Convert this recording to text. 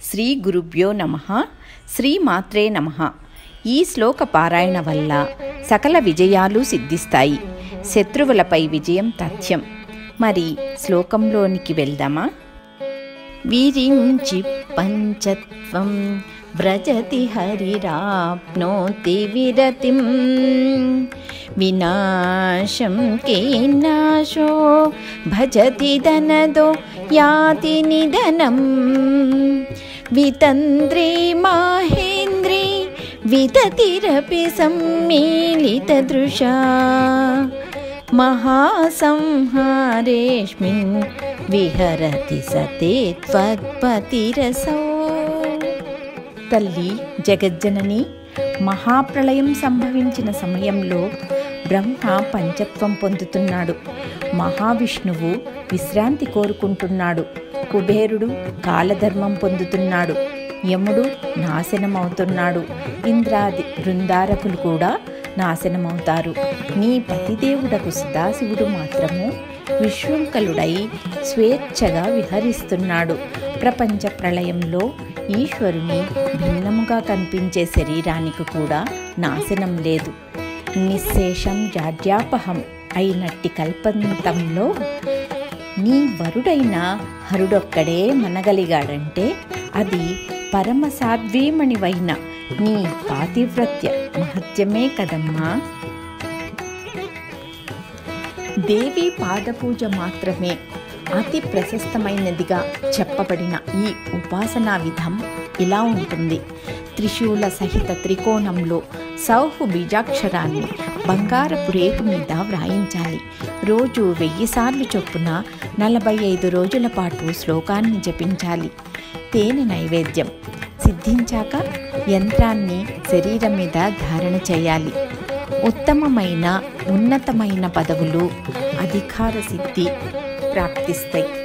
శ్రీ గురుభ్యో నమ శ్రీ మాత్రే నమ ఈ శ్లోక పారాయణ వల్ల సకల విజయాలు సిద్ధిస్తాయి శత్రువులపై విజయం తథ్యం మరి శ్లోకంలోనికి వెళ్దామా విరించి పంచత్వం వ్రజతి హరిరాప్నోతి విరతిం వినాశం కేనాశో భజతి ధనదో యాతి నిధనం వితంద్రీ మాహేంద్రీ వితతిరపి సమ్మేళితదృశా మహాసంహారేష్మిన్ విహరతి సతే త్వత్పతిరసౌ తల్లి జగజ్జనని మహాప్రళయం సంభవించిన సమయంలో బ్రహ్మ పంచత్వం పొందుతున్నాడు మహావిష్ణువు విశ్రాంతి కోరుకుంటున్నాడు కుబేరుడు కాలధర్మం పొందుతున్నాడు యముడు నాశనమవుతున్నాడు ఇంద్రాది బృందారకులు కూడా నాశనమవుతారు నీ పతిదేవుడకు సదాశివుడు మాత్రము విశృంఖలుడై స్వేచ్ఛగా విహరిస్తున్నాడు ప్రపంచ ప్రళయంలో ఈశ్వరుని భిన్నముగా కనిపించే శరీరానికి కూడా నాశనం లేదు నిశ్శేషం జాడ్యాపహం అయినట్టి కల్పంతంలో నీ వరుడైన హరుడొక్కడే మనగలిగాడంటే అది పరమ సాధ్వీమణివైన నీ పాతివ్రత్య మహత్యమే కదమ్మా దేవి పాదపూజ మాత్రమే అతి ప్రశస్తమైనదిగా చెప్పబడిన ఈ ఉపాసనా విధం ఇలా ఉంటుంది త్రిశూల సహిత త్రికోణంలో సౌహు బీజాక్షరాన్ని బంగారపు రేకు మీద వ్రాయించాలి రోజు వెయ్యి సార్లు చొప్పున నలభై ఐదు రోజుల పాటు శ్లోకాన్ని జపించాలి తేనె నైవేద్యం సిద్ధించాక యంత్రాన్ని శరీరం మీద ధారణ చేయాలి ఉత్తమమైన ఉన్నతమైన పదవులు అధికార సిద్ధి ప్రాప్తిస్తాయి